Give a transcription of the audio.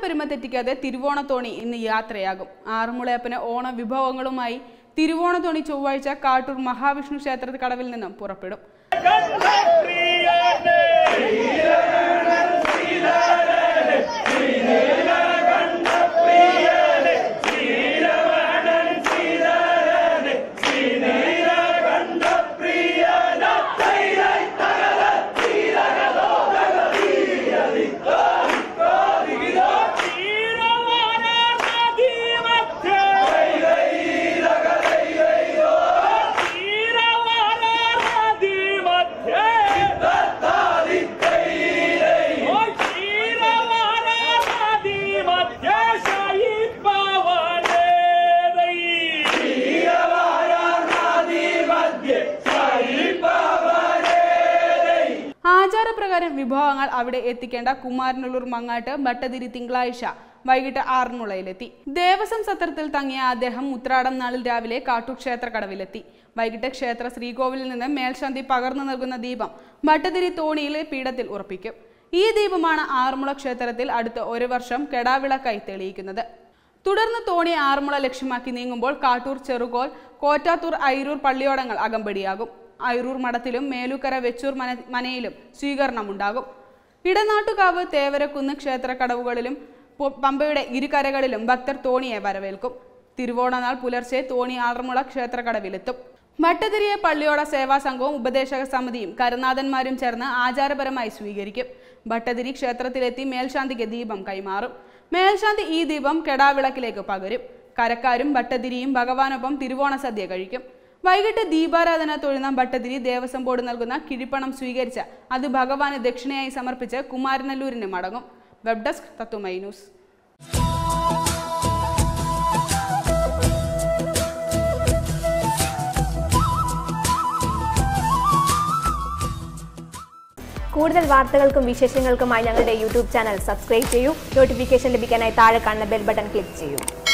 പെരുമ തെറ്റിക്കാതെ തിരുവോണത്തോണി ഇന്ന് യാത്രയാകും ആറന്മുളയപ്പന് ഓണ വിഭവങ്ങളുമായി തിരുവോണത്തോണി ചൊവ്വാഴ്ച കാട്ടൂർ മഹാവിഷ്ണു ക്ഷേത്ര കടവിൽ നിന്നും പുറപ്പെടും ആചാരപ്രകാരം വിഭവങ്ങൾ അവിടെ എത്തിക്കേണ്ട കുമാരനല്ലൂർ മങ്ങാട്ട് ഭട്ടതിരി തിങ്കളാഴ്ച വൈകിട്ട് ആറന്മുളയിലെത്തി ദേവസ്വം സത്രത്തിൽ തങ്ങിയ അദ്ദേഹം ഉത്രാടം നാളിൽ രാവിലെ കാട്ടൂർ ക്ഷേത്ര കടവിലെത്തി വൈകിട്ട് ക്ഷേത്ര ശ്രീകോവിലിൽ നിന്ന് മേൽശാന്തി പകർന്നു നൽകുന്ന ദീപം ഭട്ടതിരി തോണിയിലെ പീഠത്തിൽ ഉറപ്പിക്കും ഈ ദീപമാണ് ആറന്മുള ക്ഷേത്രത്തിൽ അടുത്ത ഒരു വർഷം കെടാവിളക്കായി തെളിയിക്കുന്നത് തുടർന്ന് തോണി ആറന്മുള ലക്ഷ്യമാക്കി നീങ്ങുമ്പോൾ കാട്ടൂർ ചെറുകോൽ കോറ്റാത്തൂർ ഐരൂർ പള്ളിയോടങ്ങൾ അകമ്പടിയാകും ഐറൂർ മഠത്തിലും മേലുക്കര വെച്ചൂർ മന മനയിലും സ്വീകരണമുണ്ടാകും ഇടനാട്ടുകാവ് തേവരക്കുന്ന് ക്ഷേത്ര കടവുകളിലും പൊ- പമ്പയുടെ ഇരുകരകളിലും ഭക്തർ തോണിയെ വരവേൽക്കും തിരുവോണനാൾ പുലർച്ചെ തോണി ആറന്മുള ക്ഷേത്ര കടവിലെത്തും ഭട്ടതിരിയെ പള്ളിയോട സേവാ സംഘവും ഉപദേശക സമിതിയും കരുനാഥന്മാരും ചേർന്ന് ആചാരപരമായി സ്വീകരിക്കും ഭട്ടതിരി ക്ഷേത്രത്തിലെത്തി മേൽശാന്തിക്ക് ദീപം കൈമാറും മേൽശാന്തി ഈ ദീപം കെടാവിളക്കിലേക്ക് പകരും കരക്കാരും ഭട്ടതിരിയും ഭഗവാനൊപ്പം തിരുവോണ സദ്യ കഴിക്കും വൈകിട്ട് ദീപാരാധന തൊഴുന്ന ഭട്ടതിരി ദേവസ്വം ബോർഡ് നൽകുന്ന കിഴിപ്പണം സ്വീകരിച്ച് അത് ഭഗവാന് ദക്ഷിണയായി സമർപ്പിച്ച് കുമാരനല്ലൂരിന് മടങ്ങും വെബ് ഡെസ്ക് തത്തുമൈ ന്യൂസ് കൂടുതൽ വാർത്തകൾക്കും വിശേഷങ്ങൾക്കുമായി ഞങ്ങളുടെ യൂട്യൂബ് ചാനൽ സബ്സ്ക്രൈബ് ചെയ്യൂ നോട്ടിഫിക്കേഷൻ ലഭിക്കാനായി താഴെ കാണുന്ന ബെൽ ബട്ടൺ ക്ലിക്ക് ചെയ്യൂ